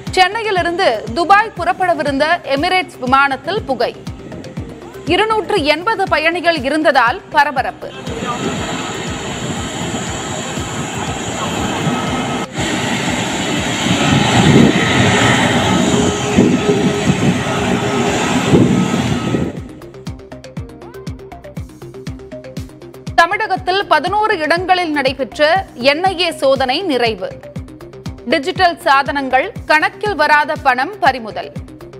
சென்னையிலிருந்து Dubai புறப்படவிருந்த Emirates விமானத்தில் புகை இருநூற்று எண்பது பயணிகள் இருந்ததால் பரபரப்பு தமிழகத்தில் பதினோரு இடங்களில் நடைபெற்ற என்ஐஏ சோதனை நிறைவு டிஜிட்டல் சாதனங்கள் கணக்கில் வராத பணம் பறிமுதல்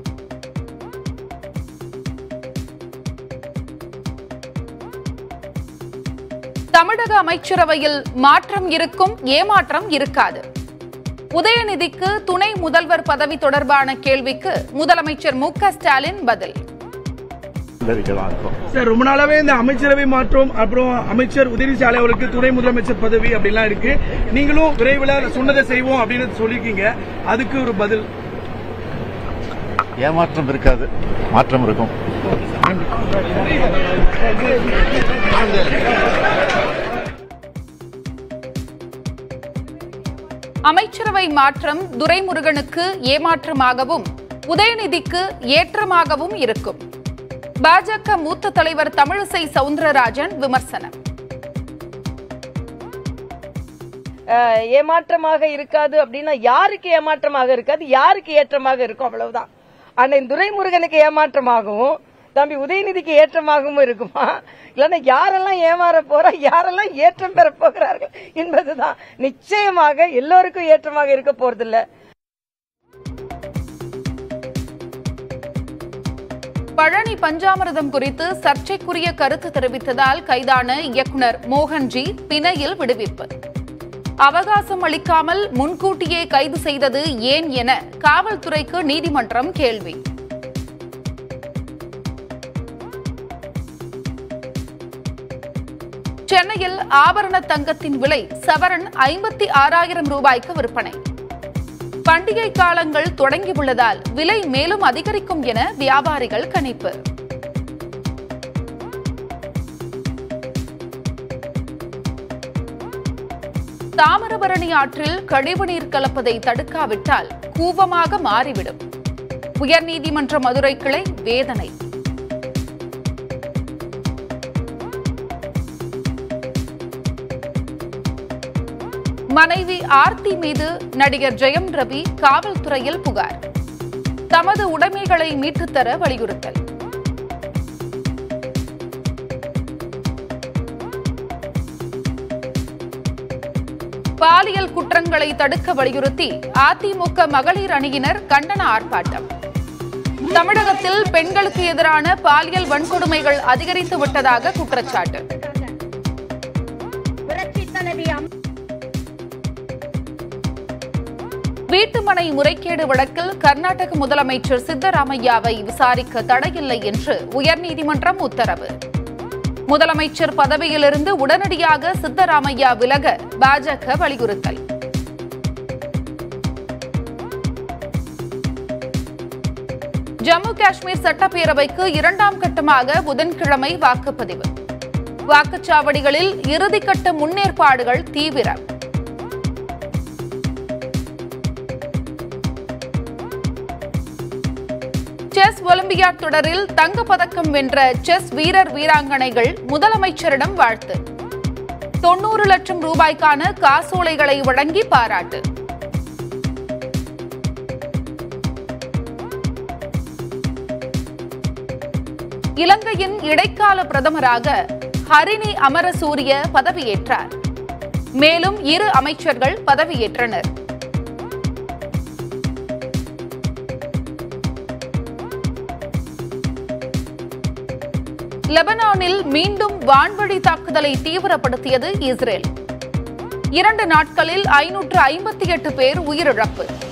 தமிழக அமைச்சரவையில் மாற்றம் இருக்கும் ஏமாற்றம் இருக்காது உதயநிதிக்கு துணை முதல்வர் பதவி தொடர்பான கேள்விக்கு முதலமைச்சர் மு க ஸ்டாலின் பதில் தெரிவிக்கலாம் இருக்கும் சார் ரொம்ப நாளாவே இந்த அமைச்சரவை மாற்றம் அப்புறம் அமைச்சர் உதயநிதி ஸ்டாலின் அவருக்கு துணை முதலமைச்சர் பதவி அப்படிலாம் இருக்கு நீங்களும் விரைவில் சொன்னதை செய்வோம் அப்படின்னு சொல்லியிருக்கீங்க அதுக்கு ஒரு பதில் ஏமாற்றம் இருக்காது மாற்றம் இருக்கும் அமைச்சரவை மாற்றம் துரைமுருகனுக்கு ஏமாற்றமாகவும் உதயநிதிக்கு ஏற்றமாகவும் இருக்கும் பாஜக மூத்த தலைவர் தமிழிசை சவுந்தரராஜன் விமர்சனம் அஹ், ஏமாற்றமாக இருக்காது அப்படின்னா யாருக்கு ஏமாற்றமாக இருக்காது யாருக்கு ஏற்றமாக இருக்கும் அவ்வளவுதான் அண்ணன் துரைமுருகனுக்கு ஏமாற்றமாகவும் தம்பி உதயநிதிக்கு ஏற்றமாகவும் இருக்குமா இல்லைன்னா யாரெல்லாம் ஏமாற போறா யாரெல்லாம் ஏற்றம் பெற போகிறார்கள் என்பதுதான் நிச்சயமாக எல்லோருக்கும் ஏற்றமாக இருக்க போறதில்ல பழனி பஞ்சாமிர்தம் குறித்து சர்ச்சைக்குரிய கருத்து தெரிவித்ததால் கைதான இயக்குனர் மோகன்ஜி பிணையில் விடுவிப்பு அவகாசம் அளிக்காமல் முன்கூட்டியே கைது செய்தது ஏன் என காவல்துறைக்கு நீதிமன்றம் கேள்வி சென்னையில் ஆபரண தங்கத்தின் விலை சவரன் ஐம்பத்தி ஆறாயிரம் ரூபாய்க்கு விற்பனை பண்டிகை காலங்கள் தொடங்கியுள்ளதால் விலை மேலும் அதிகரிக்கும் என வியாபாரிகள் கணிப்பு தாமிரபரணி ஆற்றில் கழிவுநீர் கலப்பதை தடுக்காவிட்டால் கூவமாக மாறிவிடும் உயர்நீதிமன்ற மதுரை கிளை வேதனை மனைவி ஆர்த்தி மீது நடிகர் ஜெயம் ரவி காவல்துறையில் புகார் தமது உடைமைகளை மீட்டுத் தர வலியுறுத்தல் பாலியல் குற்றங்களை தடுக்க வலியுறுத்தி அதிமுக மகளிர் அணியினர் கண்டன ஆர்ப்பாட்டம் தமிழகத்தில் பெண்களுக்கு எதிரான பாலியல் வன்கொடுமைகள் அதிகரித்து விட்டதாக குற்றச்சாட்டு வீட்டுமனை முறைகேடு வழக்கில் கர்நாடக முதலமைச்சர் சித்தராமையாவை விசாரிக்க தடையில்லை என்று உயர்நீதிமன்றம் உத்தரவு முதலமைச்சர் பதவியிலிருந்து உடனடியாக சித்தராமையா விலக பாஜக வலியுறுத்தல் ஜம்மு காஷ்மீர் சட்டப்பேரவைக்கு இரண்டாம் கட்டமாக புதன்கிழமை வாக்குப்பதிவு வாக்குச்சாவடிகளில் இறுதிக்கட்ட முன்னேற்பாடுகள் தீவிரம் செஸ் ஒலிம்பியாட் தொடரில் தங்கப்பதக்கம் வென்ற செஸ் வீரர் வீராங்கனைகள் முதலமைச்சரிடம் வாழ்த்து தொன்னூறு லட்சம் ரூபாய்க்கான காசோலைகளை வழங்கி பாராட்டு இலங்கையின் இடைக்கால பிரதமராக ஹரிணி அமரசூரிய பதவியேற்றார் மேலும் இரு அமைச்சர்கள் பதவியேற்றனர் லெபனானில் மீண்டும் வான்வழி தாக்குதலை தீவிரப்படுத்தியது இஸ்ரேல் இரண்டு நாட்களில் ஐநூற்று ஐம்பத்தி எட்டு பேர் உயிரிழப்பு